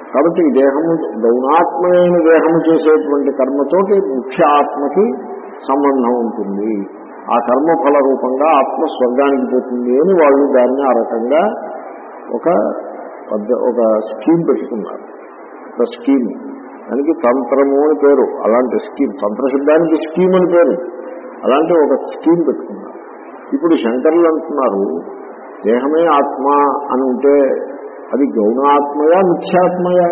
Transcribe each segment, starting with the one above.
కాబట్టి ఈ దేహము గౌణాత్మైన దేహము చేసేటువంటి కర్మతోటి ముఖ్య ఆత్మకి సంబంధం ఉంటుంది ఆ కర్మఫల రూపంగా ఆత్మ స్వర్గానికి పోతుంది అని వాళ్ళు దాన్ని ఆ రకంగా ఒక పద్ధ- ఒక స్కీమ్ పెట్టుకున్నారు ఒక స్కీమ్ దానికి తంత్రము అని పేరు అలాంటి స్కీమ్ తంత్ర శబ్దానికి స్కీమ్ అని పేరు అలాంటి ఒక స్కీమ్ పెట్టుకున్నారు ఇప్పుడు శంకరులు అంటున్నారు దేహమే ఆత్మ అని ఉంటే అది గౌణాత్మయా మిథ్యాత్మయా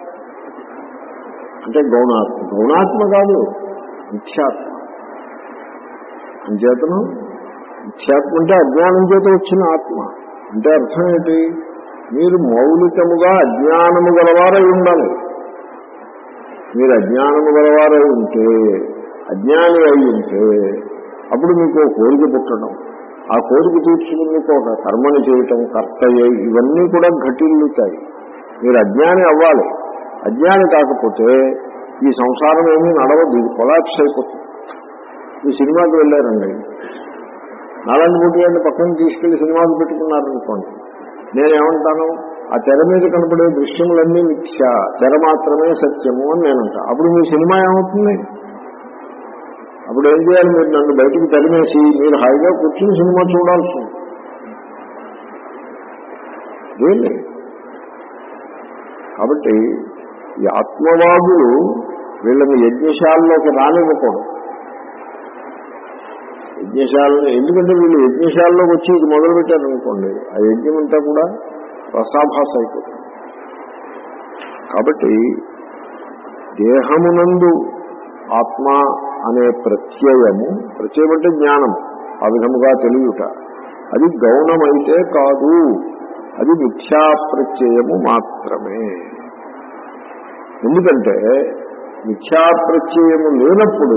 అంటే గౌణాత్మ గౌణాత్మ కాదు మిథ్యాత్మ అంచేతను మిథ్యాత్మ అంటే అజ్ఞానం చేత వచ్చిన ఆత్మ అంటే అర్థం ఏంటి మీరు మౌలికముగా అజ్ఞానము గలవారై ఉండాలి మీరు అజ్ఞానము గలవారై ఉంటే అజ్ఞాని అయి ఉంటే అప్పుడు మీకు ఓ కోరిక పుట్టడం ఆ కోరిక తీర్చుకునేందుకు ఒక కర్మని చేయటం కర్తయ్య ఇవన్నీ కూడా ఘటిల్లుతాయి మీరు అజ్ఞాని అవ్వాలి అజ్ఞాని కాకపోతే ఈ సంసారం ఏమీ నడవదు ఇది కొలాప్స్ అయిపోతుంది ఈ సినిమాకి వెళ్ళారండి నాలాంటి పుట్టిగాడిని పక్కన తీసుకెళ్లి సినిమాకి పెట్టుకున్నారనుకోండి నేనేమంటాను ఆ తెర మీద కనపడే దృశ్యములన్నీ మిథ్య తెర మాత్రమే సత్యము అని నేనంటా అప్పుడు మీ సినిమా ఏమవుతుంది అప్పుడు ఏం చేయాలి మీరు నన్ను బయటికి తరిమేసి మీరు హాయిగా కూర్చుని సినిమా చూడాల్సి ఉంది ఏంటి కాబట్టి ఈ ఆత్మవాదులు వీళ్ళని యజ్ఞశాలలోకి రానివ్వకూడదు యజ్ఞశాలను ఎందుకంటే వీళ్ళు యజ్ఞశాలలోకి వచ్చి ఇది మొదలు పెట్టారనుకోండి ఆ యజ్ఞం అంతా కూడా రసాభాస అయిపోతుంది కాబట్టి దేహమునందు ఆత్మ అనే ప్రత్యయము ప్రత్యయం అంటే జ్ఞానం ఆ విధముగా తెలియట అది గౌణమైతే కాదు అది మిథ్యా ప్రత్యయము మాత్రమే ఎందుకంటే మిథ్యా ప్రత్యయము లేనప్పుడు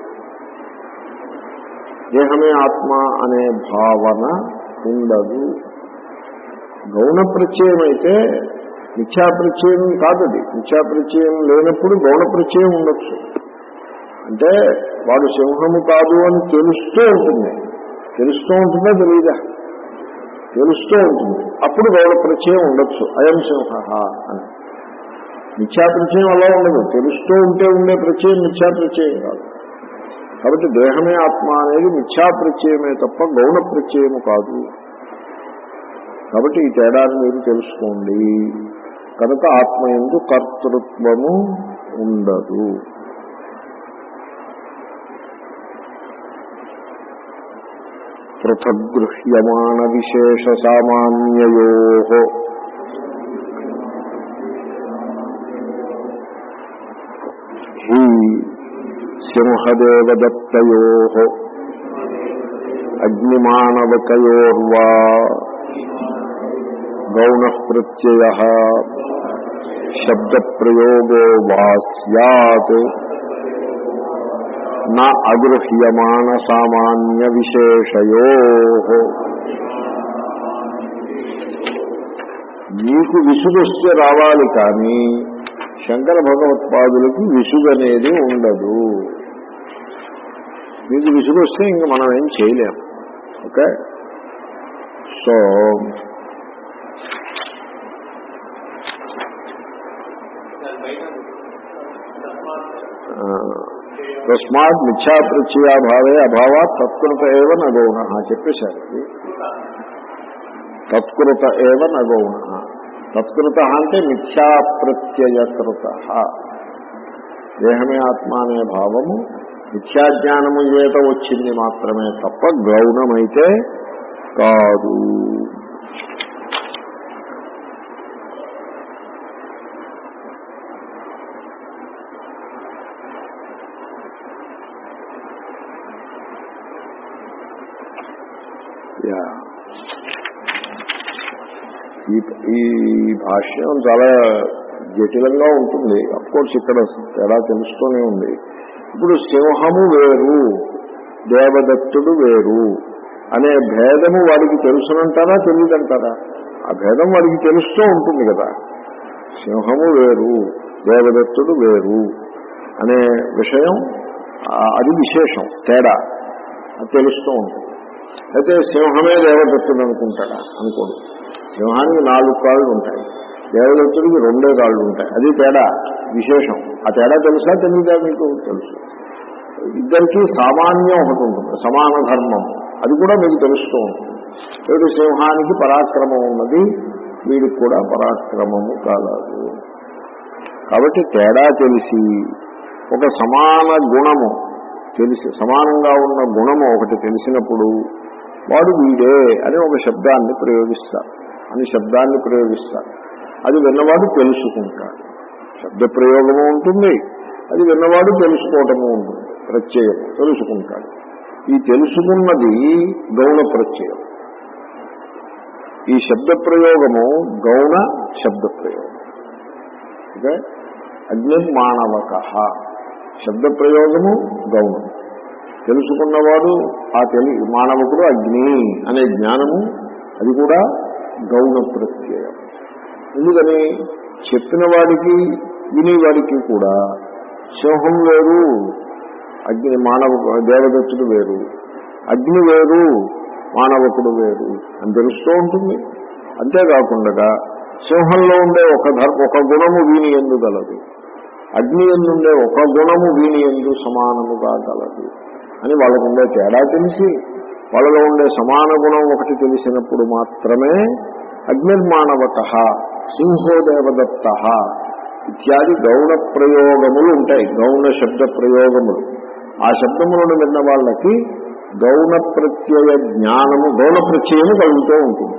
దేహమే ఆత్మ అనే భావన ఉండదు గౌణ ప్రత్యయం అయితే మిథ్యా ప్రత్యయం కాదది మిథ్యా ప్రత్యయం లేనప్పుడు గౌణ ప్రత్యయం ఉండొచ్చు అంటే వాడు సింహము కాదు అని తెలుస్తూ ఉంటుంది తెలుస్తూ ఉంటుందా తెలియదా తెలుస్తూ ఉంటుంది అప్పుడు గౌడ ప్రత్యయం ఉండొచ్చు అయం సింహ అని మిథ్యా ప్రత్యయం అలా ఉండదు తెలుస్తూ ఉంటే ఉండే ప్రత్యయం మిథ్యా ప్రత్యయం కాదు కాబట్టి దేహమే ఆత్మ అనేది మిథ్యా ప్రత్యయమే తప్ప గౌణ ప్రత్యయము కాదు కాబట్టి ఈ తేడాన్ని మీరు తెలుసుకోండి కనుక ఆత్మ ఎందు కర్తృత్వము ఉండదు పృథగృహ్యమాణ విశేష సామాన్యయో హి సింహదేవదత్తయో అగ్నిమానవకయోర్వా గౌణ ప్రత్యయ శబ్దప్రయోగో వా సత్ నా అగృహ్యమాన సామాన్య విశేషయో మీకు విసుగొస్తే రావాలి కానీ శంకర భగవత్పాదులకి విసుగు అనేది ఉండదు మీకు విసుగొస్తే ఇంక మనం ఏం చేయలేం ఓకే సో ఆ, తస్మాత్ మిథ్యా ప్రత్యయాభావే అభావాత్ తత్కృత ఏవ నగౌణ చెప్పేశారు ఇది. తత్కృత ఏవ నగౌణ తత్కృత అంటే మిథ్యా ప్రత్యయకృత దేహమే ఆత్మ అనే భావము మిథ్యాజ్ఞానము చేత వచ్చింది మాత్రమే తప్ప గౌణమైతే కాదు యా ఈ ఈ భాష్యం చాలా జటిలంగా ఉంటుంది కోర్స్ ఇక్కడ తేడా తెలుస్తూనే ఉంది ఇప్పుడు సింహము వేరు దేవదత్తుడు వేరు అనే భేదము వాడికి తెలుసునంటారా తెలియదంటారా ఆ భేదం వాడికి తెలుస్తూ ఉంటుంది కదా సింహము వేరు దేవదత్తుడు వేరు అనే విషయం ఆ, అది విశేషం తేడా అది తెలుస్తూ ఉంటుంది అయితే సింహమే దేవదత్తుడు అనుకుంటాడా అనుకోడు సింహానికి నాలుగు కాళ్ళు ఉంటాయి దేవదత్తుడికి రెండే కాళ్ళు ఉంటాయి అది తేడా విశేషం ఆ తేడా తెలుసా తెలియదా మీకు తెలుసు ఇద్దరికి సామాన్యం ఒకటి ఉంటుంది సమాన ధర్మం అది కూడా మీకు తెలుస్తూ ఉంటుంది ఏడు సింహానికి పరాక్రమం ఉన్నది వీడికి కూడా పరాక్రమము కలదు కాబట్టి తేడా తెలిసి ఒక సమాన గుణము తెలిసి సమానంగా ఉన్న గుణము ఒకటి తెలిసినప్పుడు వాడు వీడే అని ఒక శబ్దాన్ని ప్రయోగిస్తారు అని శబ్దాన్ని ప్రయోగిస్తారు అది విన్నవాడు తెలుసుకుంటాడు శబ్ద ప్రయోగము ఉంటుంది అది విన్నవాడు తెలుసుకోవటము ఉంటుంది ప్రత్యయం తెలుసుకుంటాడు ఈ తెలుసుకున్నది గౌణ ప్రత్యయం ఈ శబ్ద ప్రయోగము గౌణ శబ్ద ప్రయోగం ఓకే అగ్నిర్మాణవక శబ్ద ప్రయోగము గౌణం తెలుసుకున్నవాడు ఆ తెలి మానవకుడు అగ్ని అనే జ్ఞానము అది కూడా గౌణ ప్రత్యయం ఎందుకని చెప్పిన వాడికి వినేవాడికి కూడా సింహం వేరు అగ్ని మానవ దేవదత్తుడు వేరు అగ్ని వేరు మానవకుడు వేరు అని తెలుస్తూ ఉంటుంది అంతేకాకుండా సింహంలో ఉండే ఒక ధర్ ఒక గుణము వీని ఎందు గలదు అగ్ని ఎందుండే ఒక గుణము వీని ఎందు సమానముగా గలదు అని వాళ్ళకు ఉండే తేడా తెలిసి వాళ్ళలో ఉండే సమాన గుణం ఒకటి తెలిసినప్పుడు మాత్రమే అగ్నిర్మాణవత సింహోదేవదత్త ఇత్యాది గౌణ ప్రయోగములు ఉంటాయి గౌణ శబ్ద ప్రయోగములు ఆ శబ్దములను విన్న వాళ్ళకి గౌణ ప్రత్యయ జ్ఞానము గౌణ ప్రత్యయము కలుగుతూ ఉంటుంది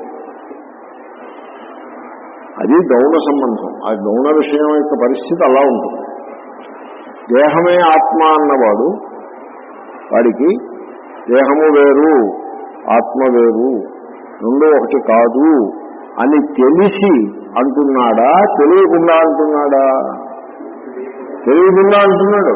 అది గౌణ సంబంధం ఆ గౌణ విషయం యొక్క పరిస్థితి అలా ఉంటుంది దేహమే ఆత్మ అన్నవాడు వాడికి దేహము వేరు ఆత్మ వేరు రెండు ఒకటి కాదు అని తెలిసి అంటున్నాడా తెలియకుండా అంటున్నాడా తెలియకుండా అంటున్నాడు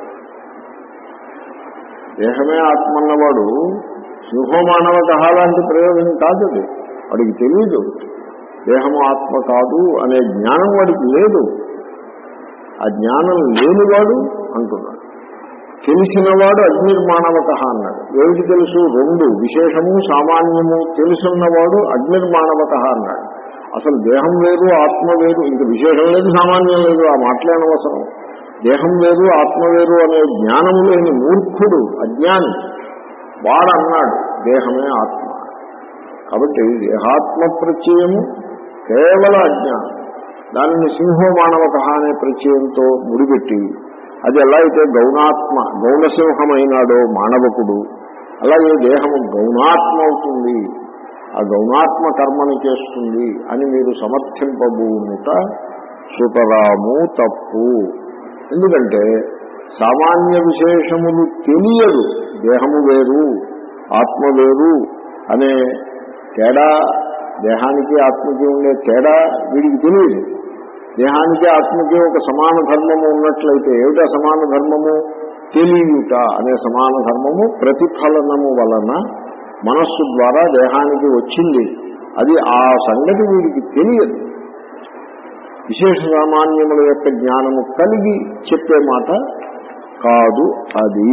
దేహమే ఆత్మ అన్నవాడు సింహమానవత లాంటి ప్రయోగం కాదు అది వాడికి తెలియదు దేహము ఆత్మ కాదు అనే జ్ఞానం వాడికి లేదు ఆ జ్ఞానం లేనివాడు అంటున్నాడు తెలిసినవాడు అగ్నిర్మాణవత అన్నాడు ఏమిటి తెలుసు రెండు విశేషము సామాన్యము తెలుసున్నవాడు అగ్నిర్మాణవత అన్నాడు అసలు దేహం వేరు ఆత్మ వేరు ఇంక విశేషం లేదు సామాన్యం లేదు ఆ మాటలేని అవసరం దేహం వేరు ఆత్మ వేరు అనే జ్ఞానము లేని మూర్ఖుడు అజ్ఞాని వాడు అన్నాడు దేహమే ఆత్మ కాబట్టి దేహాత్మ ప్రత్యయము కేవల అజ్ఞానం దానిని సింహమానవక అనే ప్రత్యయంతో ముడిపెట్టి అది ఎలా అయితే గౌణాత్మ గౌణసింహమైనాడో మానవకుడు అలాగే దేహము గౌణాత్మ అవుతుంది ఆ గౌణాత్మ కర్మని చేస్తుంది అని మీరు సమర్థింపబూనుట సుతరాము తప్పు ఎందుకంటే సామాన్య విశేషములు తెలియదు దేహము వేరు ఆత్మ వేరు అనే తేడా దేహానికి ఆత్మకి ఉండే తేడా వీడికి తెలియదు దేహానికి ఆత్మకి ఒక సమాన ధర్మము ఉన్నట్లయితే ఏమిటా సమాన ధర్మము తెలియట అనే సమాన ధర్మము ప్రతిఫలనము వలన మనస్సు ద్వారా దేహానికి వచ్చింది అది ఆ సంగతి వీడికి తెలియదు విశేష సామాన్యముల యొక్క జ్ఞానము కలిగి చెప్పే మాట కాదు అది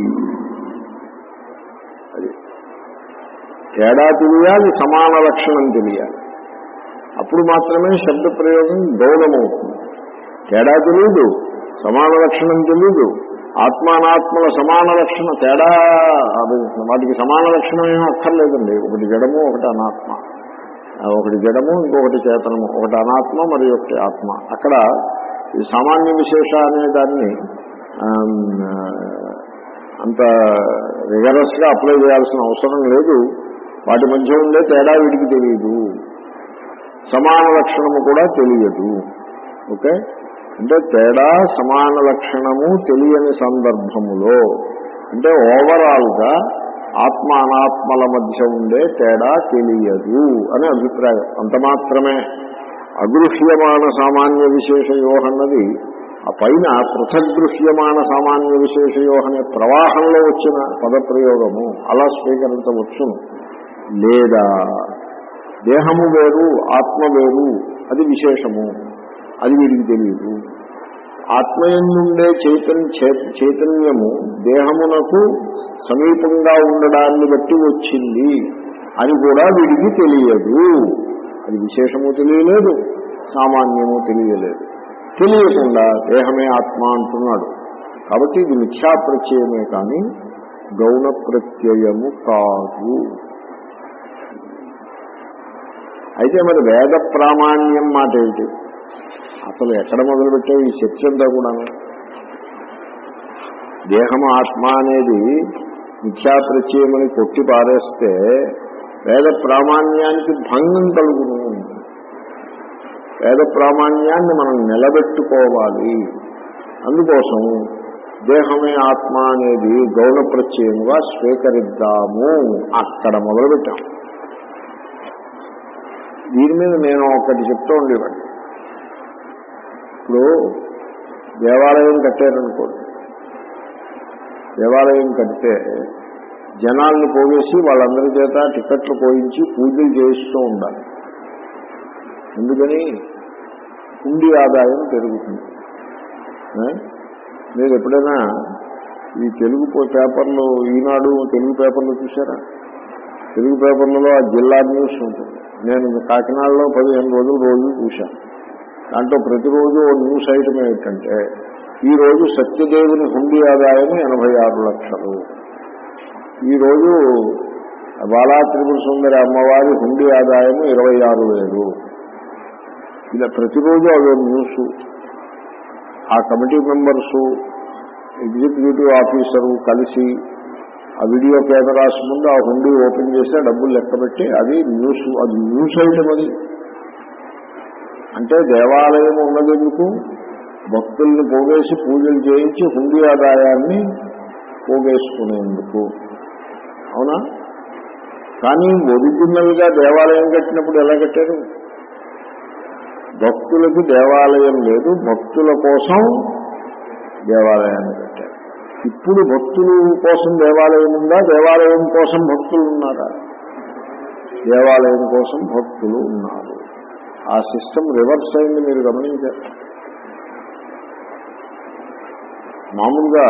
అది తేడా తెలియాలి సమాన లక్షణం తెలియాలి అప్పుడు మాత్రమే శబ్ద ప్రయోగం గౌరవమవుతుంది తేడా తెలియదు సమాన లక్షణం తెలియదు ఆత్మానాత్మల సమాన లక్షణ తేడా అది వాటికి సమాన లక్షణం ఏమీ అక్కర్లేదండి ఒకటి జడము ఒకటి అనాత్మ ఒకటి జడము ఇంకొకటి చేతనము ఒకటి అనాత్మ మరి ఒకటి ఆత్మ అక్కడ ఈ సామాన్య విశేష అనే దాన్ని అంత రిగరస్ గా అప్లై చేయాల్సిన అవసరం లేదు వాటి మధ్య ఉండే తేడా వీడికి తెలియదు సమాన లక్షణము కూడా తెలియదు ఓకే అంటే తేడా సమాన లక్షణము తెలియని సందర్భములో అంటే ఓవరాల్ గా ఆత్మ అనాత్మల మధ్య ఉండే తేడా తెలియదు అని అభిప్రాయం అంత మాత్రమే అగృహ్యమాన సామాన్య విశేషయోహ అన్నది ఆ పైన పృథగృహ్యమాన సామాన్య విశేషయోహ అనే ప్రవాహంలో వచ్చిన పదప్రయోగము అలా స్వీకరించవచ్చును లేదా దేహము వేరు ఆత్మ వేరు అది విశేషము అది వీడికి తెలియదు ఆత్మయందుండే చైతన్య చైతన్యము దేహమునకు సమీపంగా ఉండడాన్ని బట్టి వచ్చింది అని కూడా వీడికి తెలియదు అది విశేషము తెలియలేదు సామాన్యము తెలియలేదు తెలియకుండా దేహమే ఆత్మ అంటున్నాడు కాబట్టి ఇది మిథ్యా ప్రత్యయమే కానీ గౌణ ప్రత్యయము కాదు అయితే మరి వేద ప్రామాణ్యం మాట ఏమిటి అసలు ఎక్కడ మొదలుపెట్టావు ఈ చర్చ అంతా కూడాను దేహం ఆత్మ అనేది మిథ్యా ప్రత్యయమని కొట్టి పారేస్తే వేద ప్రామాణ్యానికి భంగం కలుగును వేద ప్రామాణ్యాన్ని మనం నిలబెట్టుకోవాలి అందుకోసం దేహమే ఆత్మ అనేది గౌణ ప్రత్యయముగా స్వీకరిద్దాము అక్కడ మొదలుపెట్టాం దీని మీద నేను ఒకటి చెప్తూ ఉండేవాడిని ఇప్పుడు దేవాలయం కట్టారనుకోండి దేవాలయం కడితే జనాల్ని పోగేసి వాళ్ళందరి చేత టికెట్లు పోయించి పూజలు చేయిస్తూ ఉండాలి ఎందుకని హుండీ ఆదాయం పెరుగుతుంది ఆ? మీరు ఎప్పుడైనా ఈ తెలుగు పో- పేపర్లు ఈనాడు తెలుగు పేపర్లు చూసారా తెలుగు పేపర్లలో ఆ జిల్లా న్యూస్ ఉంటుంది నేను కాకినాడలో పదిహేను రోజులు రోజు చూశాను దాంట్లో ప్రతిరోజు ఓ న్యూస్ ఐటమ్ ఏమిటంటే ఈ రోజు సత్యదేవుని హుండీ ఆదాయం ఎనభై ఆరు లక్షలు ఈ రోజు బాలా త్రిపుర సుందరి అమ్మవారి హుండీ ఆదాయం ఇరవై ఆరు వేలు ఇలా ప్రతిరోజు అదో న్యూస్ ఆ కమిటీ మెంబర్స్ ఎగ్జిక్యూటివ్ ఆఫీసరు కలిసి ఆ వీడియో కెమెరాస్ ముందు ఆ హుండీ ఓపెన్ చేసి ఆ డబ్బులు లెక్కబెట్టి అది న్యూస్ అది న్యూస్ ఐటమ్ అది అంటే దేవాలయం ఉన్నదెందుకు భక్తుల్ని పోగేసి పూజలు చేయించి హుండీ ఆదాయాన్ని పోగేసుకునేందుకు అవునా కానీ ఒరిజినల్ గా దేవాలయం కట్టినప్పుడు ఎలా కట్టారు భక్తులకి దేవాలయం లేదు భక్తుల కోసం దేవాలయాన్ని కట్టారు ఇప్పుడు భక్తుల కోసం దేవాలయం ఉందా దేవాలయం కోసం భక్తులు ఉన్నారా దేవాలయం కోసం భక్తులు ఉన్నారు ఆ సిస్టమ్ రివర్స్ అయింది మీరు గమనించారు మామూలుగా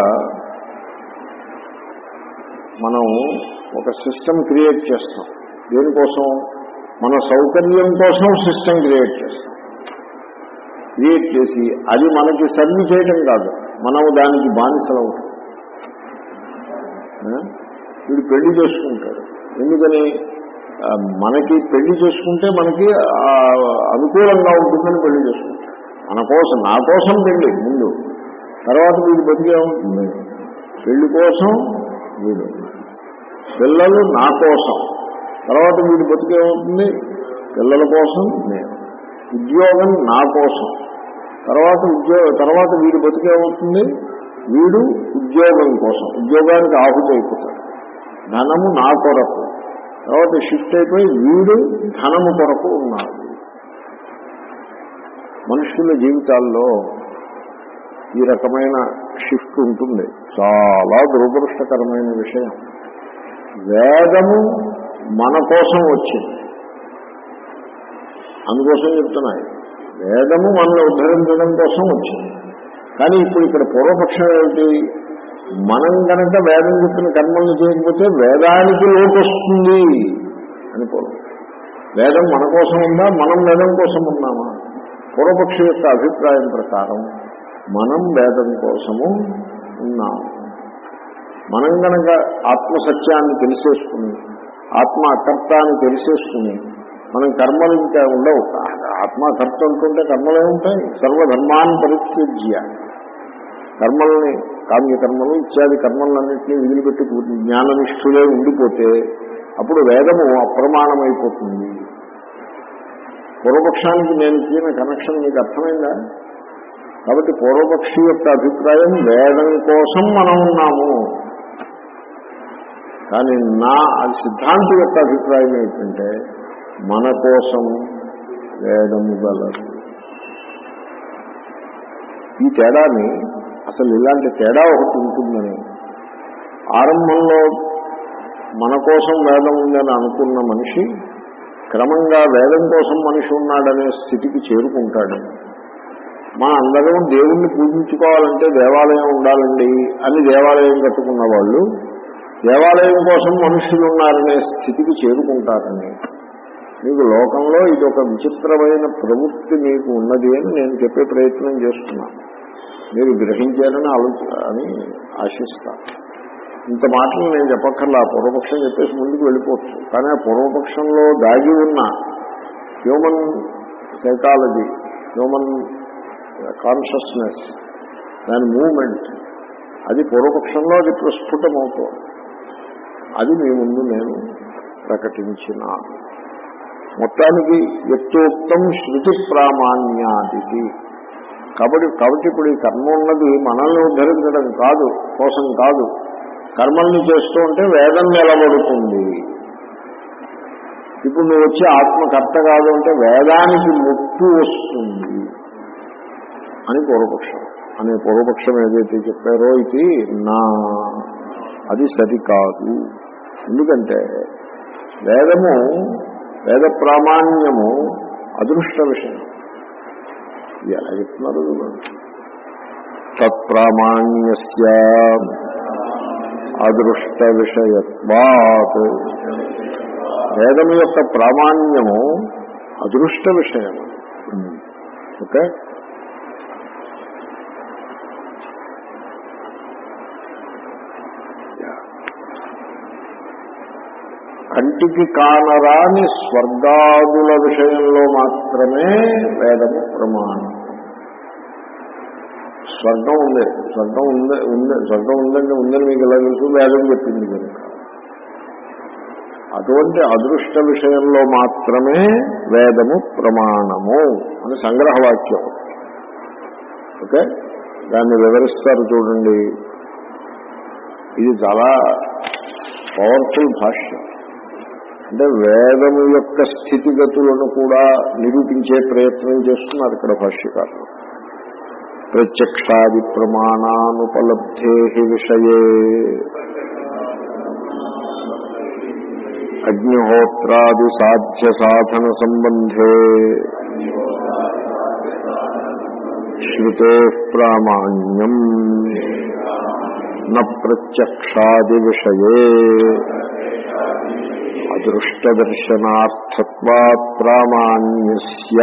మనం ఒక సిస్టమ్ క్రియేట్ చేస్తాం దేనికోసం మన సౌకర్యం కోసం సిస్టమ్ క్రియేట్ చేస్తాం క్రియేట్ చేసి అది మనకి సర్వ్ చేయడం కాదు మనం దానికి బానిసలు అవుతాం ఆ? వీడు పెళ్లి చేసుకుంటాడు ఎందుకని ఆ, మనకి పెళ్లి చేసుకుంటే మనకి ఆ, అనుకూలంగా ఉంటుందని పెళ్లి చేసుకుంటాడు మన కోసం నా కోసం పెళ్లి ముందు తర్వాత వీడు బతికే ఉంటుంది పెళ్లి కోసం వీడు పిల్లలు నా కోసం తర్వాత వీడు బతికే ఉంటుంది పిల్లల కోసం నేను ఉద్యోగం నా కోసం తర్వాత ఉద్యోగ తర్వాత వీడు బతికే అవుతుంది వీడు ఉద్యోగం కోసం ఉద్యోగానికి ఆహుతి అయిపోతాడు ధనము నా కొరకు తర్వాత షిఫ్ట్ అయిపోయి వీడు ధనము కొరకు ఉన్నాడు మనుషుల జీవితాల్లో ఈ రకమైన షిఫ్ట్ ఉంటుంది చాలా దురదృష్టకరమైన విషయం వేదము మన కోసం వచ్చింది అందుకోసం చెప్తున్నాయి వేదము మనల్ని ఉద్ధరించడం కోసం వచ్చింది కానీ ఇప్పుడు ఇక్కడ పూర్వపక్షం ఏమిటి మనం కనుక వేదం చెప్పిన కర్మల్ని చేయకపోతే వేదానికి లోటు వస్తుంది అని పూర్వం వేదం మన కోసం ఉందా మనం వేదం కోసం ఉన్నామా పూర్వపక్షి యొక్క అభిప్రాయం ప్రకారం మనం వేదం కోసము ఉన్నాము మనం కనుక ఆత్మసత్యాన్ని తెలిసేసుకుని ఆత్మ అకర్త అని తెలిసేసుకుని మనం కర్మలు ఇంకా ఉండవు ఆత్మ కర్త అంటుంటే కర్మలే ఉంటాయి సర్వధర్మాన్ని పరిత్యజ్య కర్మల్ని కామ్యకర్మలు ఇత్యాది కర్మలన్నింటినీ విదిలిపెట్టి జ్ఞాననిష్ఠులే ఉండిపోతే అప్పుడు వేదము అప్రమాణమైపోతుంది పూర్వపక్షానికి నేను ఇచ్చిన కనెక్షన్ మీకు అర్థమైందా కాబట్టి పూర్వపక్షి యొక్క అభిప్రాయం వేదం కోసం మనం ఉన్నాము కానీ నా అది సిద్ధాంతి యొక్క అభిప్రాయం ఏంటంటే మన కోసం వేదము గలదు ఈ తేడాని అసలు ఇలాంటి తేడా ఒకటి ఉంటుందని ఆరంభంలో మన కోసం వేదం ఉందని అనుకున్న మనిషి క్రమంగా వేదం కోసం మనిషి ఉన్నాడనే స్థితికి చేరుకుంటాడు మన అందరం దేవుణ్ణి పూజించుకోవాలంటే దేవాలయం ఉండాలండి అని దేవాలయం కట్టుకున్న వాళ్ళు దేవాలయం కోసం మనుషులు ఉన్నారనే స్థితికి చేరుకుంటారని మీకు లోకంలో ఇది ఒక విచిత్రమైన ప్రవృత్తి మీకు ఉన్నది అని నేను చెప్పే ప్రయత్నం చేస్తున్నాను మీరు గ్రహించారని ఆలోచ అని ఆశిస్తాను ఇంత మాటలు నేను చెప్పక్కర్లా పూర్వపక్షం చెప్పేసి ముందుకు వెళ్ళిపోవచ్చు కానీ ఆ పూర్వపక్షంలో దాగి ఉన్న హ్యూమన్ సైకాలజీ హ్యూమన్ కాన్షియస్నెస్ దాని మూమెంట్ అది పూర్వపక్షంలో అది ప్రస్ఫుటమవుతోంది అది మీ ముందు నేను ప్రకటించిన మొత్తానికి ఎత్తోక్తం శృతి ప్రామాణ్యాది కాబట్టి కాబట్టి ఇప్పుడు ఈ కర్మ ఉన్నది మనల్ని ఉద్ధరించడం కాదు కోసం కాదు కర్మల్ని చేస్తూ ఉంటే వేదం నిలబడుతుంది ఇప్పుడు నువ్వు వచ్చి ఆత్మకర్త కాదు అంటే వేదానికి ముప్పు వస్తుంది అని పూర్వపక్షం అనే పూర్వపక్షం ఏదైతే చెప్పారో ఇది నా అది సరికాదు ఎందుకంటే వేదము వేద ప్రామాణ్యము అదృష్ట విషయం ఇది ఎలా చెప్తున్నారు తత్ప్రామాణ్యస్య అదృష్ట విషయత్వాత్ వేదము యొక్క ప్రామాణ్యము అదృష్ట విషయం ఓకే కంటికి కానరాని స్వర్గాదుల విషయంలో మాత్రమే వేదము ప్రమాణం స్వర్గం ఉంది స్వర్గం ఉంది ఉంది స్వర్గం ఉందంటే ఉందని మీకు ఎలా తెలుసు వేదం చెప్పింది కనుక అటువంటి అదృష్ట విషయంలో మాత్రమే వేదము ప్రమాణము అని సంగ్రహవాక్యం ఓకే దాన్ని వివరిస్తారు చూడండి ఇది చాలా పవర్ఫుల్ భాష్యం అంటే వేదము యొక్క స్థితిగతులను కూడా నిరూపించే ప్రయత్నం చేస్తున్నారు ఇక్కడ భాష్యకారులు ప్రత్యక్షాది ప్రమాణానుపలబ్ధే విషయే అగ్నిహోత్రాది సాధ్య సాధన సంబంధే శ్రుతే ప్రామాణ్యం న ప్రత్యక్షాది విషయే అదృష్టదర్శనార్థత్వాత్ ప్రామాణ్యస్య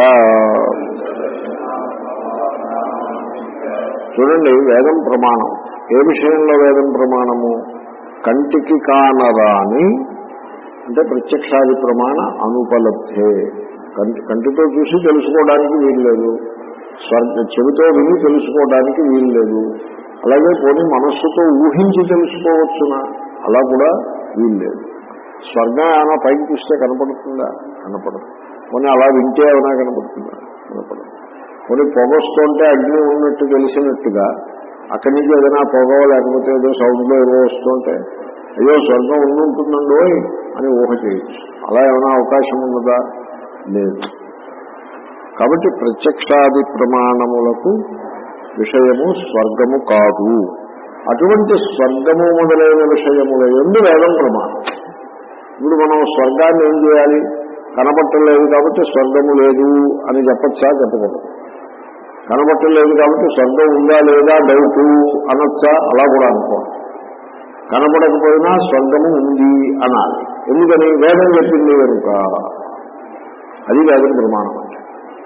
చూడండి వేదం ప్రమాణం ఏ విషయంలో వేదం ప్రమాణము కంటికి కానరాని అంటే ప్రత్యక్షాది ప్రమాణ అనుపలబ్ధే కంటి కంటితో చూసి తెలుసుకోవడానికి వీల్లేదు స్వర్గ చెవితో విని తెలుసుకోవడానికి వీల్లేదు అలాగే పోనీ మనస్సుతో ఊహించి తెలుసుకోవచ్చునా అలా కూడా వీల్లేదు స్వర్గం ఏమైనా పైకి చూస్తే కనపడుతుందా కనపడదు పోనీ అలా వింటే ఏమైనా కనపడుతుందా కనపడదు పోనీ పొగ వస్తుంటే అగ్ని ఉన్నట్టు తెలిసినట్టుగా అక్కడి నుంచి ఏదైనా పొగ లేకపోతే ఏదో సౌండ్లో ఏవో వస్తుంటే అయ్యో స్వర్గం ఉండి ఉంటుందండో అని ఊహ చేయొచ్చు అలా ఏమైనా అవకాశం ఉన్నదా లేదు కాబట్టి ప్రత్యక్షాది ప్రమాణములకు విషయము స్వర్గము కాదు అటువంటి స్వర్గము మొదలైన విషయముల ఎందు వేదం ప్రమాణం ఇప్పుడు మనం స్వర్గాన్ని ఏం చేయాలి కనబట్టలేదు కాబట్టి స్వర్గము లేదు అని చెప్పచ్చా చెప్పకూడదు కనబట్టలేదు కాబట్టి స్వర్గం ఉందా లేదా డౌట్ అనొచ్చా అలా కూడా అనుకోండి కనబడకపోయినా స్వర్గము ఉంది అనాలి ఎందుకని వేదం చెప్పింది కనుక అది వేదం ప్రమాణం అంటే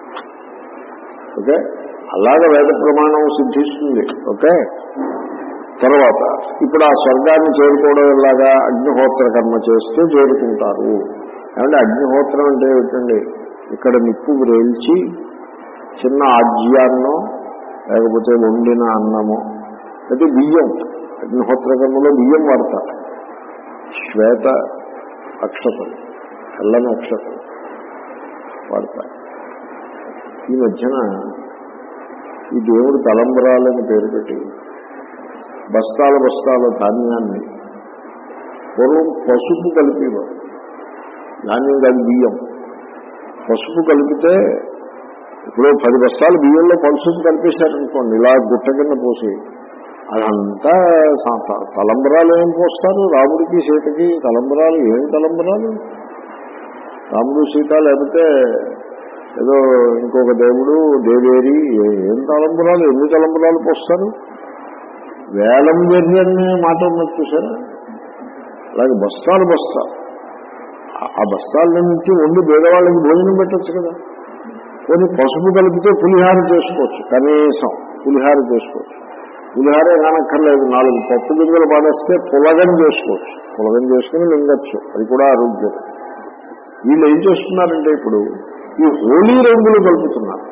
ఓకే అలాగ వేద ప్రమాణం సిద్ధిస్తుంది ఓకే తర్వాత ఇప్పుడు ఆ స్వర్గాన్ని చేరుకోవడం ఎలాగా అగ్నిహోత్ర కర్మ చేస్తే చేరుకుంటారు ఏమంటే అగ్నిహోత్రం అంటే ఏమిటండి ఇక్కడ నిప్పు రేల్చి చిన్న ఆజ్యాన్నో లేకపోతే వండిన అన్నమో అయితే బియ్యం అగ్నిహోత్ర కర్మలో బియ్యం వాడతారు శ్వేత అక్షతలు తెల్లని అక్షతలు వాడతారు ఈ మధ్యన ఈ దేవుడు తలంబరాలని పేరు పెట్టి బస్తాల బస్తాల ధాన్యాన్ని పూర్వం పసుపు కలిపేవారు ధాన్యం కాదు బియ్యం పసుపు కలిపితే ఇప్పుడు పది బస్తాలు బియ్యంలో పసుపు కలిపేశారనుకోండి ఇలా గుట్ట కింద పోసి అదంతా సా- తలంబరాలు ఏం పోస్తారు రాముడికి సీతకి తలంబరాలు ఏం తలంబరాలు రాముడు సీత లేకపోతే ఏదో ఇంకొక దేవుడు దేవేరి ఏ- ఏం తలంబరాలు ఎన్ని తలంబరాలు పోస్తారు వేలం వెర్రి అనే మాట ఉన్నది చూసారా అలాగే బస్తాలు బస్తా ఆ బస్తాల నుంచి వండి పేదవాళ్ళకి భోజనం పెట్టచ్చు కదా కొన్ని పసుపు కలిపితే పులిహార చేసుకోవచ్చు కనీసం పులిహార చేసుకోవచ్చు పులిహారే కానక్కర్లేదు నాలుగు పప్పు గింజలు పడేస్తే పులగం చేసుకోవచ్చు పులగం చేసుకుని మింగచ్చు అది కూడా ఆరోగ్యం వీళ్ళు ఏం చేస్తున్నారంటే ఇప్పుడు ఈ హోలీ రంగులు కలుపుతున్నారు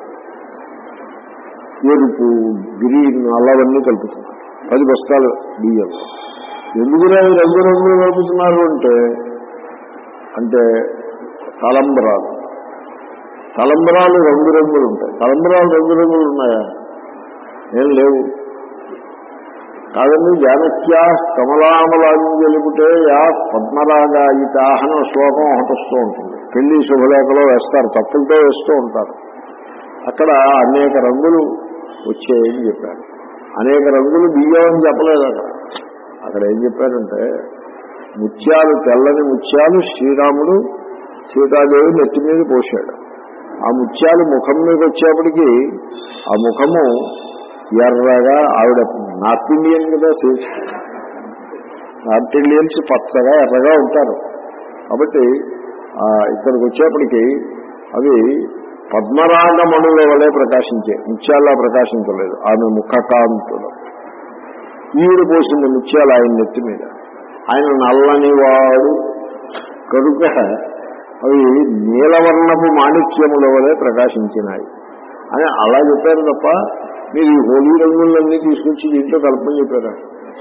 ఎరుపు గ్రీన్ అలావన్నీ కలుపుతున్నారు పది బస్తాలు బియ్యం ఎందుకురా ఈ రంగు రంగులు కలుపుతున్నారు అంటే అంటే తలంబరాలు తలంబరాలు రంగు రంగులు ఉంటాయి తలంబరాలు రంగు రంగులు ఉన్నాయా ఏం లేవు కాదండి జానక్యా కమలామలాంజలిపుటే యా పద్మరాగాయిత అని శ్లోకం ఒకటి వస్తూ ఉంటుంది పెళ్లి శుభలేఖలో వేస్తారు తప్పులతో వేస్తూ ఉంటారు అక్కడ అనేక రంగులు వచ్చాయని చెప్పారు అనేక రంగులు బియ్యం అని చెప్పలేదు అక్కడ అక్కడ ఏం చెప్పారంటే ముత్యాలు తెల్లని ముత్యాలు శ్రీరాముడు సీతాదేవి నెత్తి మీద పోశాడు ఆ ముత్యాలు ముఖం మీద వచ్చేప్పటికి ఆ ముఖము ఎర్రగా ఆవిడ నార్త్ ఇండియన్ కదా సీ- నార్త్ ఇండియన్స్ పచ్చగా ఎర్రగా ఉంటారు కాబట్టి ఆ, ఇక్కడికి వచ్చేప్పటికి అవి పద్మరాగమణుల వలె ప్రకాశించే ముత్యాల్లా ప్రకాశించలేదు ఆమె ముఖకాంతులు ఈవిడ పోసింది ముత్యాలు ఆయన నెత్తి మీద ఆయన నల్లని వాడు కనుక అవి నీలవర్ణపు మాణిక్యముల వలె ప్రకాశించినాయి అని అలా చెప్పారు తప్ప మీరు ఈ హోలీ రంగులన్నీ తీసుకొచ్చి దీంట్లో కలపని చెప్పారా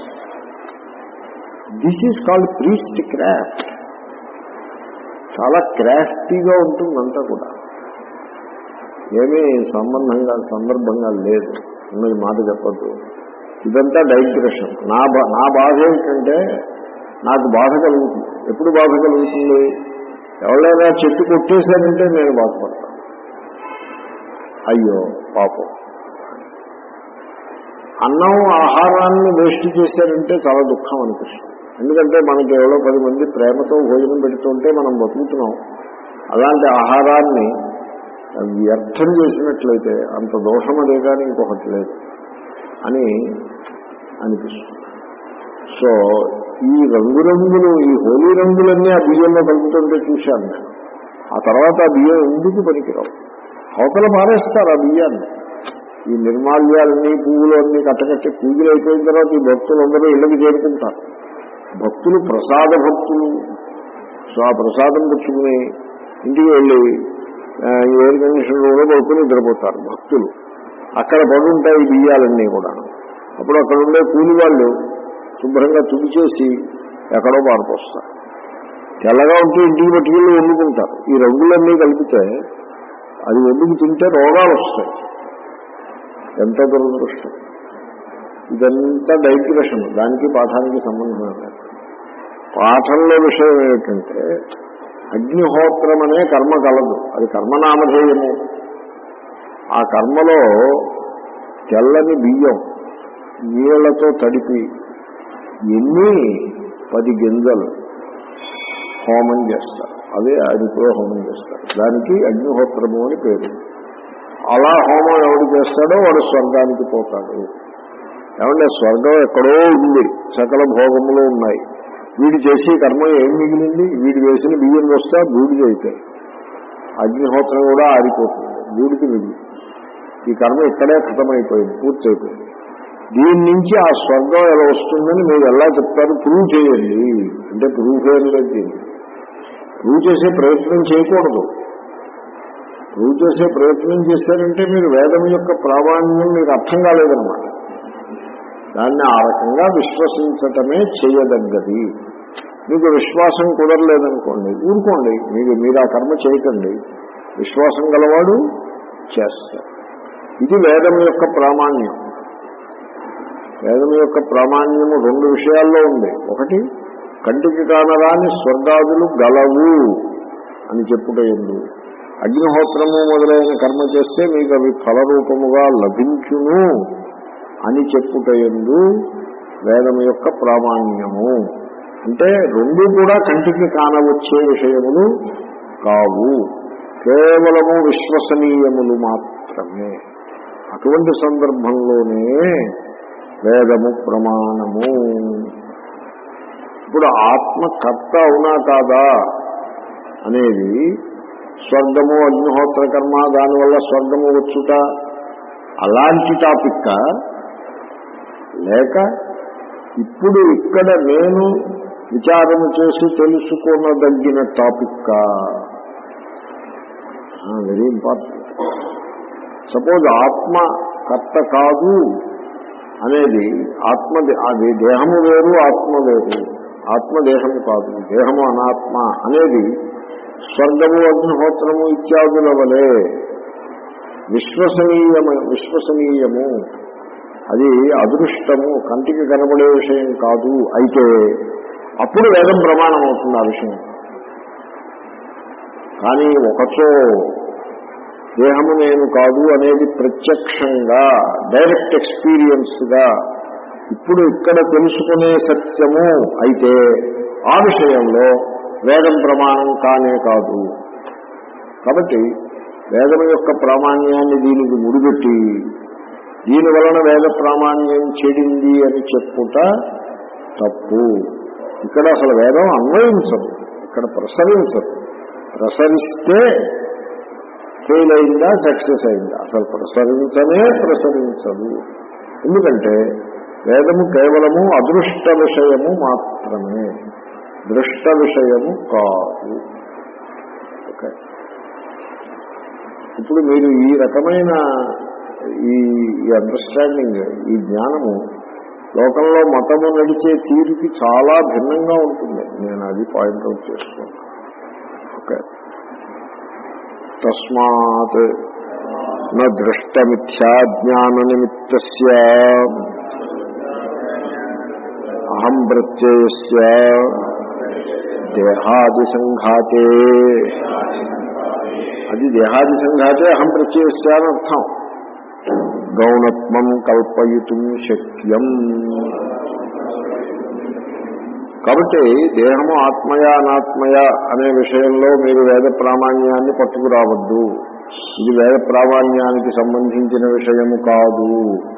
this is called priestcraft చాలా క్రాఫ్టీగా ఉంటుందంతా కూడా ఏమీ సంబంధంగా సందర్భంగా లేదు ఉన్నది మాట చెప్పద్దు ఇదంతా డైగ్రెషన్ నా బా నా బాధ ఏమిటంటే నాకు బాధ కలుగుతుంది ఎప్పుడు బాధ కలుగుతుంది ఎవరైనా చెట్టు కొట్టేశారంటే నేను బాధపడతాను అయ్యో పాపం అన్నం ఆహారాన్ని వేస్ట్ చేశారంటే చాలా దుఃఖం అనిపిస్తుంది ఎందుకంటే మనకి ఎవరో పది మంది ప్రేమతో భోజనం పెడుతుంటే మనం బతుకుతున్నాం అలాంటి ఆహారాన్ని వ్యర్థం చేసినట్లయితే అంత దోషం అదే కానీ ఇంకొకటి లేదు అని అనిపిస్తుంది సో ఈ రంగురంగులు ఈ హోలీ రంగులన్నీ ఆ బియ్యంలో కలుపుతుంటే చూశాను నేను ఆ తర్వాత ఆ బియ్యం ఎందుకు పనికిరావు అవతల పారేస్తారు ఆ బియ్యాన్ని ఈ నిర్మాల్యాలన్నీ పువ్వులు అన్ని కట్టకట్టి పూజలు అయిపోయిన తర్వాత ఈ భక్తులు అందరూ ఇళ్ళకి చేరుకుంటారు భక్తులు ప్రసాద భక్తులు సో ఆ ప్రసాదం పుచ్చుకుని ఇంటికి వెళ్ళి ఆ, ఈ ఎయిర్ కండిషన్ రూమ్లో పడుకుని నిద్రపోతారు భక్తులు అక్కడ పడుంటాయి ఈ బియ్యాలన్నీ కూడా అప్పుడు అక్కడ ఉండే కూలి వాళ్ళు శుభ్రంగా తుడిచేసి ఎక్కడో పారిపోస్తారు తెల్లగా ఉంటే ఇంటికి పట్టుకెళ్ళి వండుకుంటారు ఈ రంగులన్నీ కలిపితే అది వండుకు తింటే రోగాలు వస్తాయి ఎంత దురదృష్టం ఇదంతా డైగ్రెషన్ దానికి పాఠానికి సంబంధం లేదు పాఠంలో విషయం ఏమిటంటే అగ్నిహోత్రం అనే కర్మ కలదు అది కర్మనామధేయము ఆ కర్మలో తెల్లని బియ్యం నీళ్లతో తడిపి ఎన్ని పది గింజలు హోమం చేస్తారు అదే అదిలో హోమం చేస్తారు దానికి అగ్నిహోత్రము అని పేరు అలా హోమం ఎవడు చేస్తాడో వాడు స్వర్గానికి పోతాడు ఏమంటే స్వర్గం ఎక్కడో ఉంది సకల భోగములు ఉన్నాయి వీడు చేసే కర్మ ఏం మిగిలింది వీడు వేసిన బియ్యం వస్తా బూడిద అవుతాయి అగ్నిహోత్రం కూడా ఆరిపోతుంది బూడికి మిగిలి ఈ కర్మ ఇక్కడే ఖతమైపోయింది పూర్తయిపోయింది దీని నుంచి ఆ స్వర్గం ఎలా వస్తుందని మీరు ఎలా చెప్తారు ప్రూవ్ చేయండి అంటే ప్రూఫ్ ఏం లేదు దీనికి. ప్రూవ్ చేసే ప్రయత్నం చేయకూడదు ప్రూవ్ చేసే ప్రయత్నం చేశారంటే మీరు వేదం యొక్క ప్రామాణ్యం మీకు అర్థం కాలేదన్నమాట దాన్ని ఆ రకంగా విశ్వసించటమే చేయదగ్గది మీకు విశ్వాసం కుదరలేదనుకోండి ఊరుకోండి మీకు మీరు ఆ కర్మ చేయకండి విశ్వాసం గలవాడు చేస్తారు ఇది వేదం యొక్క ప్రామాణ్యం వేదం యొక్క ప్రామాణ్యము రెండు విషయాల్లో ఉంది ఒకటి కంటికి కానరాని స్వర్గాదులు గలవు అని చెప్పుట ఎందు అగ్నిహోత్రము మొదలైన కర్మ చేస్తే మీకు అవి ఫలరూపముగా లభించును అని చెప్పుట ఎందు వేదం యొక్క ప్రామాణ్యము అంటే రెండు కూడా కంటికి కానవచ్చే విషయములు కావు కేవలము విశ్వసనీయములు మాత్రమే అటువంటి సందర్భంలోనే వేదము ప్రమాణము ఇప్పుడు ఆత్మ కర్త అవునా కాదా అనేది స్వర్గము అగ్నిహోత్ర కర్మ దానివల్ల స్వర్గము వచ్చుట అలాంటి టాపిక్ లేక ఇప్పుడు ఇక్కడ నేను విచారణ చేసి తెలుసుకోనదగిన టాపిక్ వెరీ ఇంపార్టెంట్ సపోజ్ ఆత్మ కర్త కాదు అనేది ఆత్మ అది దేహము వేరు ఆత్మ వేరు ఆత్మ దేహము కాదు దేహము అనాత్మ అనేది స్వర్గము అగ్నిహోత్రము ఇత్యాదుల వలె విశ్వసనీయము విశ్వసనీయము అది అదృష్టము కంటికి కనబడే విషయం కాదు అయితే అప్పుడు వేదం ప్రమాణం అవుతుంది ఆ విషయం కానీ ఒకచో దేహము నేను కాదు అనేది ప్రత్యక్షంగా డైరెక్ట్ ఎక్స్పీరియన్స్గా ఇప్పుడు ఇక్కడ తెలుసుకునే సత్యము అయితే ఆ విషయంలో వేదం ప్రమాణం కానే కాదు కాబట్టి వేదం యొక్క ప్రామాణ్యాన్ని దీనికి ముడిపెట్టి దీని వలన వేద ప్రామాణ్యం చెడింది అని చెప్పుట తప్పు ఇక్కడ అసలు వేదం అన్వయించదు ఇక్కడ ప్రసరించదు ప్రసరిస్తే ఫెయిల్ అయిందా సక్సెస్ అయిందా అసలు ప్రసరించనే ప్రసరించదు ఎందుకంటే వేదము కేవలము అదృష్ట విషయము మాత్రమే దృష్ట విషయము కాదు ఓకే ఇప్పుడు మీరు ఈ రకమైన ఈ ఈ అండర్స్టాండింగ్ ఈ జ్ఞానము లోకంలో మతము నడిచే తీరుకి చాలా భిన్నంగా ఉంటుంది నేను అది పాయింట్అవుట్ చేసుకున్నాను ఓకే తస్మాత్ నృష్టమిథ్యాజ్ఞాన నిమిత్త అహం ప్రత్యయస్ దేహాది సంఘాతే అది దేహాది సంఘాతే అహం ప్రత్యయస్య అని అర్థం గౌణత్వం కల్పయుతం శక్యం కాబట్టి దేహము ఆత్మయ అనాత్మయ అనే విషయంలో మీరు వేద ప్రామాణ్యాన్ని పట్టుకురావద్దు ఇది వేద ప్రామాణ్యానికి సంబంధించిన విషయము కాదు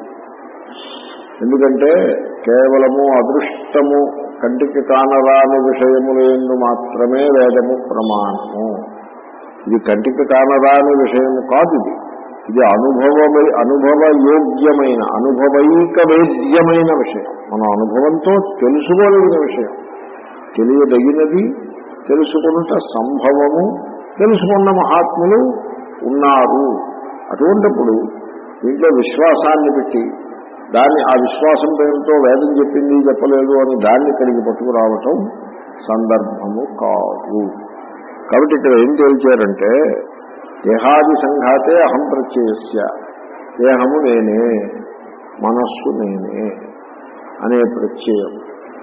ఎందుకంటే కేవలము అదృష్టము కంటికి కానరాని విషయములందు మాత్రమే వేదము ప్రమాణము ఇది కంటికి కానరాని విషయము కాదు ఇది ఇది అనుభవ అనుభవ యోగ్యమైన అనుభవైక వేద్యమైన విషయం మన అనుభవంతో తెలుసుకోదగిన విషయం తెలియదగినది తెలుసుకున్నట సంభవము తెలుసుకున్న మహాత్ములు ఉన్నారు అటువంటిప్పుడు దీంట్లో విశ్వాసాన్ని పెట్టి దాన్ని ఆ విశ్వాసం పేరుతో వేదం చెప్పింది చెప్పలేదు అని దాన్ని ఇక్కడికి పట్టుకురావటం సందర్భము కాదు కాబట్టి ఇక్కడ ఏం తేల్చారంటే దేహాది సంఘాతే అహం ప్రత్యయస్య దేహము నేనే మనస్సు నేనే అనే ప్రత్యయం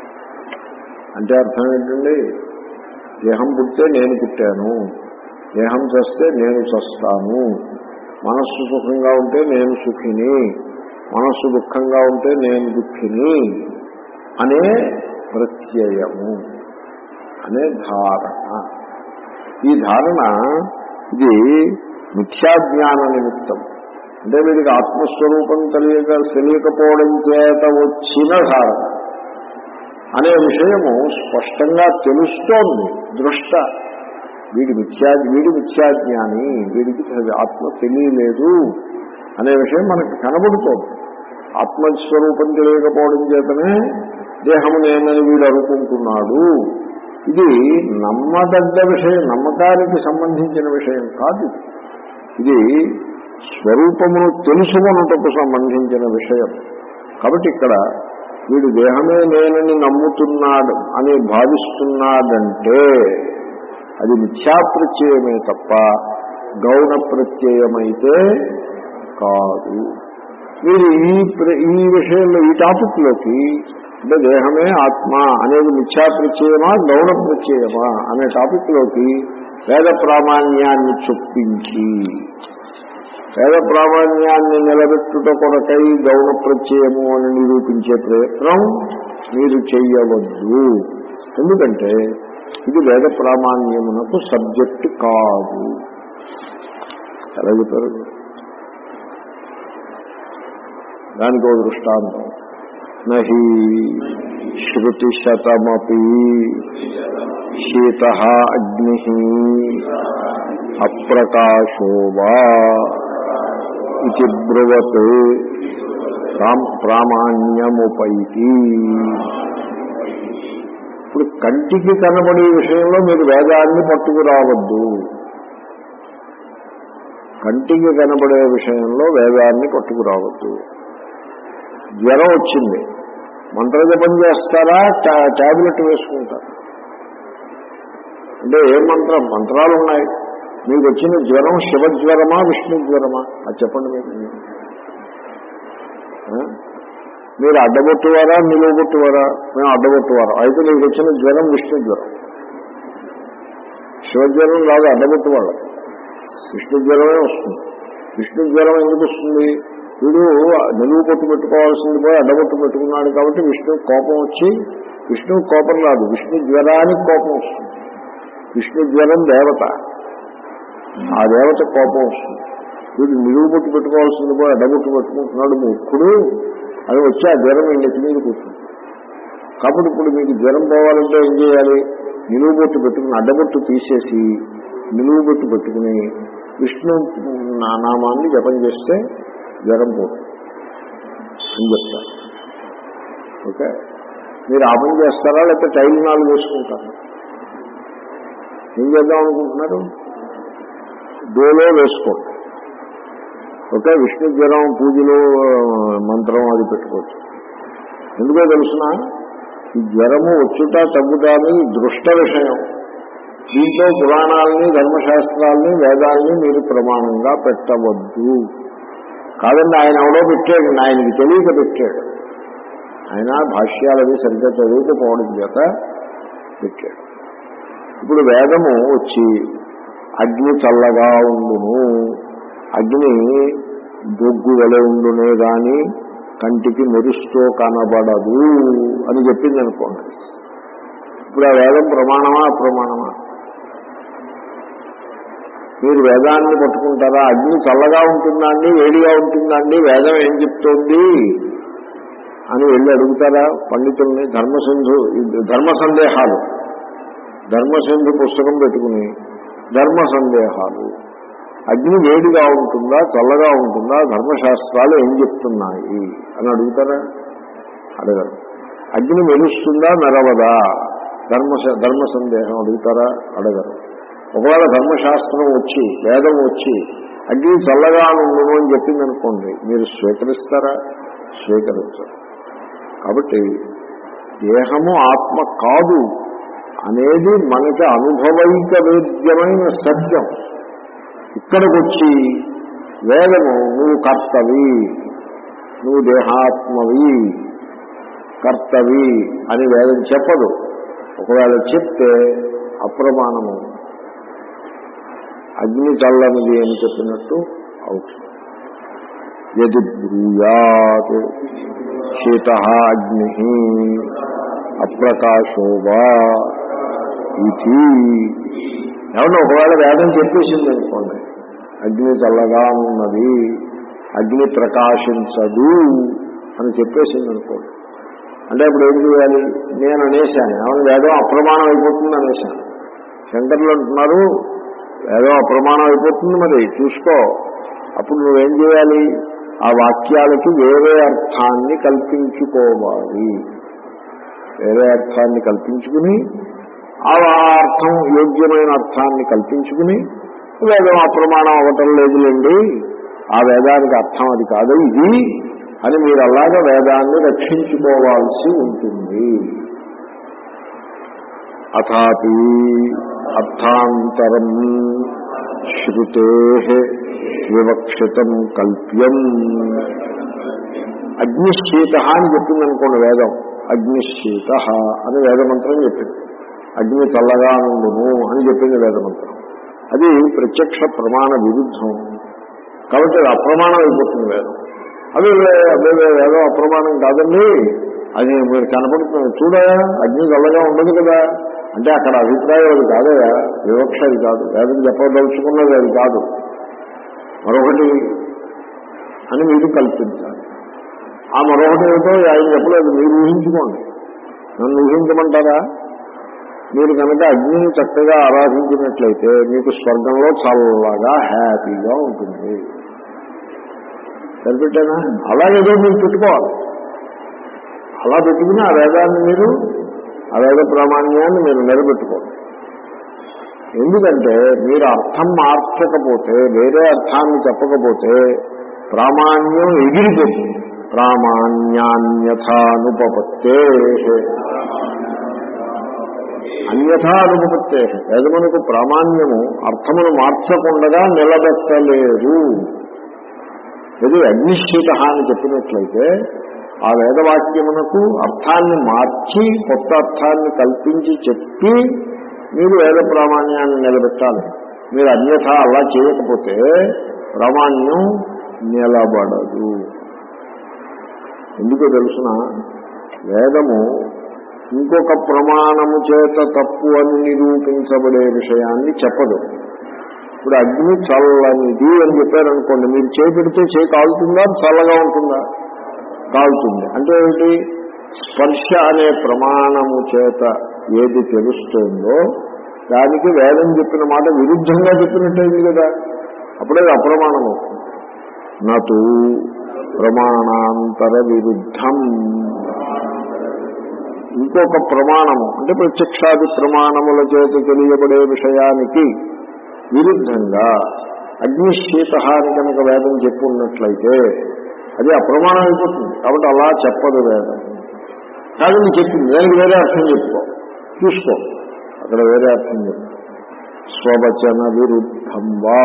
అంటే అర్థం ఏంటండి దేహం పుట్టే నేను పుట్టాను దేహం చస్తే నేను చస్తాను మనస్సు సుఖంగా ఉంటే నేను సుఖిని మనస్సు దుఃఖంగా ఉంటే నేను దుఃఖిని అనే ప్రత్యయము అనే ధారణ ఈ ధారణ ఇది మిథ్యాజ్ఞాన నిమిత్తం అంటే వీడికి ఆత్మస్వరూపం తెలియక తెలియకపోవడం చేత వచ్చిన ధారణ అనే విషయము స్పష్టంగా తెలుస్తోంది దృష్ట వీడి మిథ్యా వీడి మిథ్యాజ్ఞాని వీడికి ఆత్మ తెలియలేదు అనే విషయం మనకు కనబడుతోంది ఆత్మస్వరూపం తెలియకపోవడం చేతనే దేహము నేనని వీడు అనుకుంటున్నాడు ఇది నమ్మదగ్గ విషయం నమ్మకానికి సంబంధించిన విషయం కాదు ఇది స్వరూపమును తెలుసుకొనుటకు సంబంధించిన విషయం కాబట్టి ఇక్కడ వీడు దేహమే నేనని నమ్ముతున్నాడు అని భావిస్తున్నాడంటే అది మిథ్యాప్రత్యయమే తప్ప గౌణ ప్రత్యయమైతే కాదు మీరు ఈ ఈ విషయంలో ఈ టాపిక్లోకి అంటే దేహమే ఆత్మ అనేది మిథ్యాప్రత్యయమా గౌణ ప్రత్యయమా అనే టాపిక్లోకి వేద ప్రామాణ్యాన్ని చొప్పించి వేద ప్రామాణ్యాన్ని నిలబెట్టుట కొరకై గౌణ ప్రత్యయము అని నిరూపించే ప్రయత్నం మీరు చెయ్యవద్దు ఎందుకంటే ఇది వేద ప్రామాణ్యమునకు సబ్జెక్ట్ కాదు ఎలా చెప్పారు దానికి ఒక దృష్టాంతం నహి శృతిశతమపి శీత అగ్ని అప్రకాశో వా ఇది బ్రువత్ ప్రామ్- ప్రామాణ్యముపైతి ఇప్పుడు కంటికి కనబడే విషయంలో మీరు వేదాన్ని పట్టుకురావద్దు కంటికి కనబడే విషయంలో వేదాన్ని పట్టుకురావద్దు జ్వరం వచ్చింది మంత్రజపం చేస్తారా టా- టాబ్లెట్ వేసుకుంటారా అంటే ఏ మంత్రం మంత్రాలు ఉన్నాయి మీకు వచ్చిన జ్వరం శివజ్వరమా విష్ణు జ్వరమా అది చెప్పండి మీరు ఆ? మీరు అడ్డగొట్టువారా నిలువగొట్టువారా మేము అడ్డగొట్టువారా అయితే మీకు వచ్చిన జ్వరం విష్ణు జ్వరం శివజ్వరం కాదు అడ్డగొట్టు వాళ్ళ విష్ణు జ్వరమే వస్తుంది విష్ణు జ్వరం ఎందుకు వస్తుంది వీడు నిలువు పొట్టు పెట్టుకోవాల్సింది పోయి అడ్డగొట్టు పెట్టుకున్నాడు కాబట్టి విష్ణు కోపం వచ్చి విష్ణు కోపం రాదు విష్ణు జ్వరానికి కోపం వస్తుంది విష్ణు జ్వరం దేవత ఆ దేవత కోపం వస్తుంది వీడు నిలువు పొట్టు పెట్టుకోవాల్సింది పోయి అడ్డగొట్టు పెట్టుకుంటున్నాడు మూర్ఖుడు అది వచ్చి ఆ జ్వరం ఇంటి మీద కూర్చుంది కాబట్టి ఇప్పుడు మీకు జ్వరం పోవాలంటే ఏం చేయాలి నిలువు బొట్టు పెట్టుకుని అడ్డబొట్టు తీసేసి నిలువు బొట్టు పెట్టుకుని విష్ణు నా- నామాన్ని జపం చేస్తే జ్వరం పోతుంది అని చెప్తారు ఓకే మీరు ఆ పని చేస్తారా లేకపోతే టైల్ నాలుగు వేసుకుంటారా ఏం చేద్దాం అనుకుంటున్నారు డోలో వేసుకోండి ఓకే విష్ణు జ్వరం పూజలు ఆ, మంత్రం అది పెట్టుకోవచ్చు ఎందుకో తెలుసిన ఈ జ్వరము వచ్చుట తగ్గుట అనేది దృష్ట విషయం దీంట్లో పురాణాలని ధర్మశాస్త్రాలని వేదాలని మీరు ప్రమాణంగా పెట్టవద్దు కాదండి ఆయన ఎవడో పెట్టాడు ఆయనకి తెలియక పెట్టాడు ఆయన భాష్యాలవి సరిగ్గా చదువుకోపోవడం చేత పెట్టాడు ఇప్పుడు వేదము వచ్చి అగ్ని చల్లగా ఉండును అగ్ని బొగ్గు వలె ఉండునే గాని కంటికి మెరుస్తూ కనబడదు అని చెప్పింది అనుకోండి ఇప్పుడు ఆ వేదం ప్రమాణమా అప్రమాణమా మీరు వేదాన్ని పట్టుకుంటారా అగ్ని చల్లగా ఉంటుందా అండి వేడిగా ఉంటుందా అండి వేదం ఏం చెప్తోంది అని వెళ్ళి అడుగుతారా పండితుల్ని ధర్మసింధు ధర్మ సందేహాలు ధర్మసింధు పుస్తకం పెట్టుకుని ధర్మ సందేహాలు అగ్ని వేడిగా ఉంటుందా చల్లగా ఉంటుందా ధర్మశాస్త్రాలు ఏం చెప్తున్నాయి అని అడుగుతారా అడగరు అగ్ని మెరుస్తుందా మెరవదా ధర్మ ధర్మ సందేహం అడుగుతారా అడగరు ఒకవేళ ధర్మశాస్త్రం వచ్చి వేదం వచ్చి అగ్ని చల్లగా ఉండును అని చెప్పింది అనుకోండి మీరు స్వీకరిస్తారా స్వీకరించరు కాబట్టి దేహము ఆత్మ కాదు అనేది మనకి అనుభవైక వేద్యమైన సత్యం ఇక్కడికి వచ్చి వేదము నువ్వు కర్తవి నువ్వు దేహాత్మవి కర్తవి అని వేదం చెప్పదు ఒకవేళ చెప్తే అప్రమాణము అగ్ని చల్లనిది అని చెప్పినట్టు అవుతుంది యది బ్రూయాత్ శీత అగ్ని అప్రకాశో వా ఇది ఏమన్నా ఒకవేళ వేదం చెప్పేసింది అనుకోండి అగ్ని చల్లగా ఉన్నది అగ్ని ప్రకాశించదు అని చెప్పేసింది అనుకోండి అంటే ఇప్పుడు ఏం చేయాలి నేను అనేశాను ఏమన్నా వేదం అప్రమాణం అయిపోతుంది అనేశాను శంకర్లు అంటున్నారు వేదం అప్రమాణం అయిపోతుంది మరి చూసుకో అప్పుడు నువ్వేం చేయాలి ఆ వాక్యాలకి వేరే అర్థాన్ని కల్పించుకోవాలి వేరే అర్థాన్ని కల్పించుకుని ఆ అర్థం యోగ్యమైన అర్థాన్ని కల్పించుకుని వేదం అప్రమాణం అవ్వటం లేదులేండి ఆ వేదానికి అర్థం అది కాదు ఇది అని మీరు అలాగా వేదాన్ని రక్షించుకోవాల్సి ఉంటుంది అథాపి అర్థాంతరం శృతే వివక్షితం కల్ప్యం అగ్నిశీత అని చెప్పింది అనుకోండి వేదం అగ్నిశీత అని వేదమంత్రం చెప్పింది అగ్ని చల్లగా నుండును అని చెప్పింది వేదమంత్రం అది ప్రత్యక్ష ప్రమాణ విరుద్ధం కాబట్టి అది అప్రమాణం అయిపోతుంది వేదం అదే అదే వేదం అప్రమాణం కాదండి అది మీరు కనపడుతుంది చూడయా అగ్ని చల్లగా ఉండదు కదా అంటే అక్కడ అభిప్రాయం అది కాదయా వివక్ష అది కాదు వేదం చెప్పదలుచుకున్నది అది కాదు మరొకటి అని మీరు కల్పించాలి ఆ మరొకటి ఏమిటో ఆయన చెప్పలేదు మీరు ఊహించుకోండి నన్ను ఊహించమంటారా మీరు కనుక అగ్నిని చక్కగా ఆరాధించినట్లయితే మీకు స్వర్గంలో చల్లగా హ్యాపీగా ఉంటుంది సరిపెట్టానా అలాగేదో మీరు పెట్టుకోవాలి అలా పెట్టుకుని ఆ వేదాన్ని మీరు ఆ వేద ప్రామాణ్యాన్ని మీరు నిలబెట్టుకోండి ఎందుకంటే మీరు అర్థం మార్చకపోతే వేరే అర్థాన్ని చెప్పకపోతే ప్రామాణ్యం ఎగిరిపోతుంది ప్రామాణ్యాన్యథానుపపత్తే అన్యథా అనుపపత్తే వేదమునకు ప్రామాణ్యము అర్థమును మార్చకుండా నిలబెట్టలేదు ఇది అగ్నిశ్చిత అని చెప్పినట్లయితే ఆ వేదవాక్యమునకు అర్థాన్ని మార్చి కొత్త అర్థాన్ని కల్పించి చెప్పి మీరు వేద ప్రామాణ్యాన్ని నిలబెట్టాలి మీరు అన్యథ అలా చేయకపోతే ప్రామాణ్యం నిలబడదు ఎందుకో తెలుసిన వేదము ఇంకొక ప్రమాణము చేత తప్పు అని నిరూపించబడే విషయాన్ని చెప్పదు ఇప్పుడు అగ్ని చల్లనిది అని చెప్పారనుకోండి మీరు చేపెడితే చేయి కాలుతుందా చల్లగా ఉంటుందా కాలుతుంది అంటే ఏమిటి స్పర్శ అనే ప్రమాణము చేత ఏది తెలుస్తుందో దానికి వేదం చెప్పిన మాట విరుద్ధంగా చెప్పినట్టయింది కదా అప్పుడే అది అప్రమాణం అవుతుంది నటు ప్రమాణాంతర విరుద్ధం ఇంకొక ప్రమాణము అంటే ప్రత్యక్షాది ప్రమాణముల చేత తెలియబడే విషయానికి విరుద్ధంగా అగ్నిశీత అని కనుక వేదం చెప్పున్నట్లయితే అది అప్రమాణం అయిపోతుంది కాబట్టి అలా చెప్పదు వేదం కాదని చెప్పింది దానికి వేరే అర్థం చెప్పుకో చూసుకో అక్కడ వేరే అర్థం చెప్పు స్వవచన విరుద్ధం వా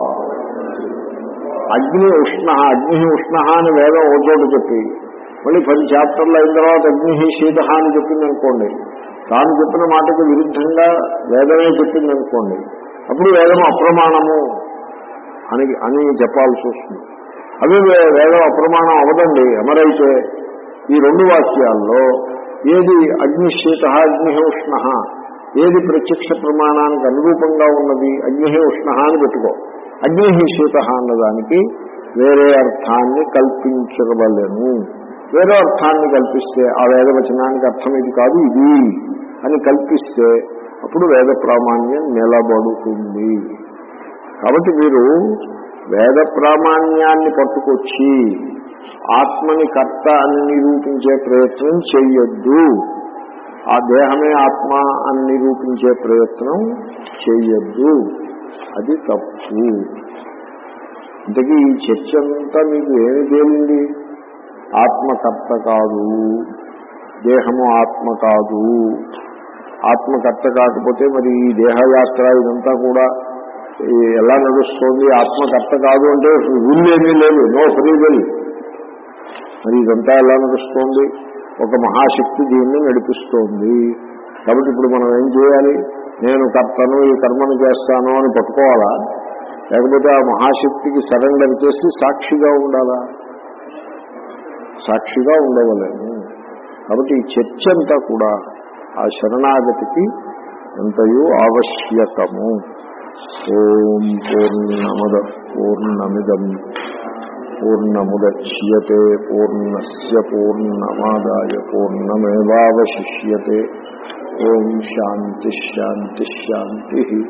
అగ్ని ఉష్ణ అగ్ని ఉష్ణ అని వేదం ఒక చోట చెప్పి మళ్ళీ పది చాప్టర్లు అయిన తర్వాత అగ్ని శీత అని చెప్పింది అనుకోండి తాను చెప్పిన మాటకు విరుద్ధంగా వేదమే చెప్పింది అనుకోండి అప్పుడు వేదం అప్రమాణము అని అని చెప్పాల్సి వస్తుంది అవి వే- వేదం అప్రమాణం అవదండి అమరైతే ఈ రెండు వాక్యాల్లో ఏది అగ్నిశీత అగ్ని ఉష్ణ ఏది ప్రత్యక్ష ప్రమాణానికి అనురూపంగా ఉన్నది అగ్ని ఉష్ణ అని పెట్టుకో అగ్ని శీత అన్నదానికి వేరే అర్థాన్ని కల్పించవలను వేరే అర్థాన్ని కల్పిస్తే ఆ వేద వచనానికి అర్థం ఇది కాదు ఇది అని కల్పిస్తే అప్పుడు వేద ప్రామాణ్యం నిలబడుతుంది కాబట్టి మీరు వేద ప్రామాణ్యాన్ని పట్టుకొచ్చి ఆత్మని కర్త అని నిరూపించే ప్రయత్నం చెయ్యొద్దు ఆ దేహమే ఆత్మ అని నిరూపించే ప్రయత్నం చెయ్యొద్దు అది తప్పు ఇంతకీ ఈ చర్చ అంతా మీకు ఏమి తేలింది ఆత్మకర్త కాదు దేహము ఆత్మ కాదు ఆత్మకర్త కాకపోతే మరి ఈ దేహయాత్ర ఇదంతా కూడా ఈ ఎలా నడుస్తోంది ఆత్మకర్త కాదు అంటే విల్ ఏమీ లేదు నో ఫ్రీ విల్ మరి ఇదంతా ఎలా నడుస్తోంది ఒక మహాశక్తి దీన్ని నడిపిస్తోంది కాబట్టి ఇప్పుడు మనం ఏం చేయాలి నేను కర్తను ఈ కర్మను చేస్తాను అని పట్టుకోవాలా లేకపోతే ఆ మహాశక్తికి సరెండర్ చేసి సాక్షిగా ఉండాలా సాక్షిగా ఉండవలేము కాబట్టి ఈ చర్చ అంతా కూడా ఆ శరణాగతికి ఎంతయో ఆవశ్యకము ఓం పూర్ణమద పూర్ణమిదం పూర్ణముద్యతే పూర్ణస్ పూర్ణమాదాయ పూర్ణమేవాశిష్యతే ఓం శాంతి శాంతి శాంతి